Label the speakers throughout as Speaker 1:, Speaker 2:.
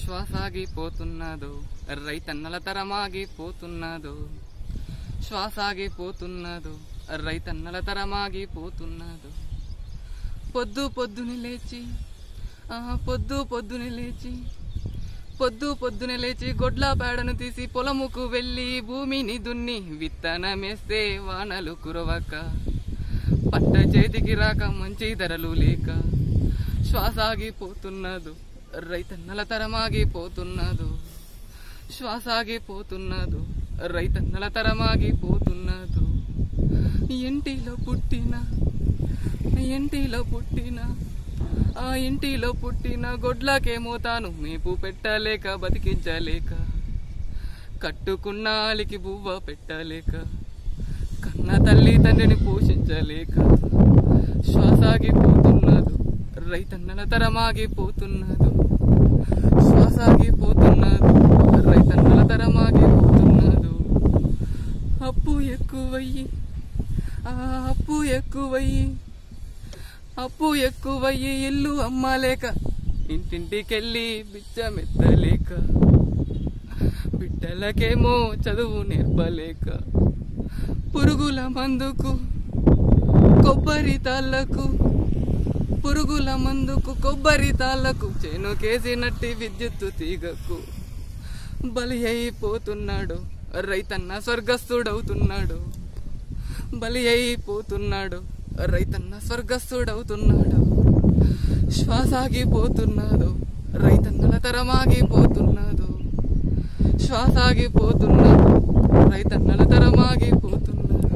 Speaker 1: శ్వాసాగిపోతున్నదో రైతన్నల తరమాగిపోతున్నదో శ్వాసాగిపోతున్నదో రైతన్నల తరమాగిపోతున్నదో పొద్దు పొద్దుని లేచి ఆ పొద్దు పొద్దుని లేచి పొద్దు పొద్దున లేచి గొడ్ల పేడను తీసి పొలముకు వెళ్ళి భూమిని దున్ని విత్తనమేస్తే వానలు కురవక పట్ట చేతికి రాక మంచి ధరలు లేక శ్వాసాగిపోతున్నదు రైతన్నల తరమాగిపోతున్నదు శ్వాసాగిపోతున్నదు రైతన్నల తరమాగిపోతున్నదు ఇంటిలో పుట్టిన ఇంటిలో పుట్టిన ఆ ఇంటిలో పుట్టిన గొడ్లకేమో తాను మేపు పెట్టలేక బతికించలేక కట్టుకున్న ఆలికి బువ్వ పెట్టలేక కన్న తల్లి తండ్రిని పోషించలేక శ్వాసాగిపోతున్నదు రైతన్నల తరమాగిపోతున్నదు శ్వాసాగిపోతున్నదు రైతన్నల తరమాగిపోతున్నదు అప్పు ఎక్కువయ్యి ఆ అప్పు ఎక్కువయ్యి అప్పు ఎక్కువయ్యి ఇల్లు అమ్మలేక ఇంటింటికెళ్ళి బిచ్చమెత్తలేక బిడ్డలకేమో చదువు నేర్పలేక పురుగుల మందుకు కొబ్బరి తాళ్లకు పురుగుల మందుకు కొబ్బరి తాళ్లకు చేనుకేసినట్టి విద్యుత్తు తీగకు బలి అయిపోతున్నాడు రైతన్న స్వర్గస్థుడవుతున్నాడు బలి అయిపోతున్నాడు రైతన్న స్వర్గస్థుడవుతున్నాడు శ్వాసాగిపోతున్నాడు రైతన్నల తరమాగిపోతున్నాడు శ్వాసాగిపోతున్నాడు రైతన్నల తరమాగిపోతున్నాడు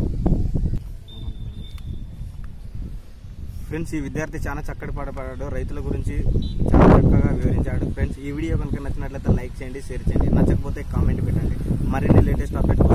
Speaker 2: ఫ్రెండ్స్ ఈ విద్యార్థి చాలా చక్కటి పాట పాడాడు రైతుల గురించి చాలా చక్కగా వివరించాడు ఫ్రెండ్స్ ఈ వీడియో కనుక నచ్చినట్లయితే లైక్ చేయండి షేర్ చేయండి నచ్చకపోతే కామెంట్ పెట్టండి మరిన్ని లేటెస్ట్ అప్డేట్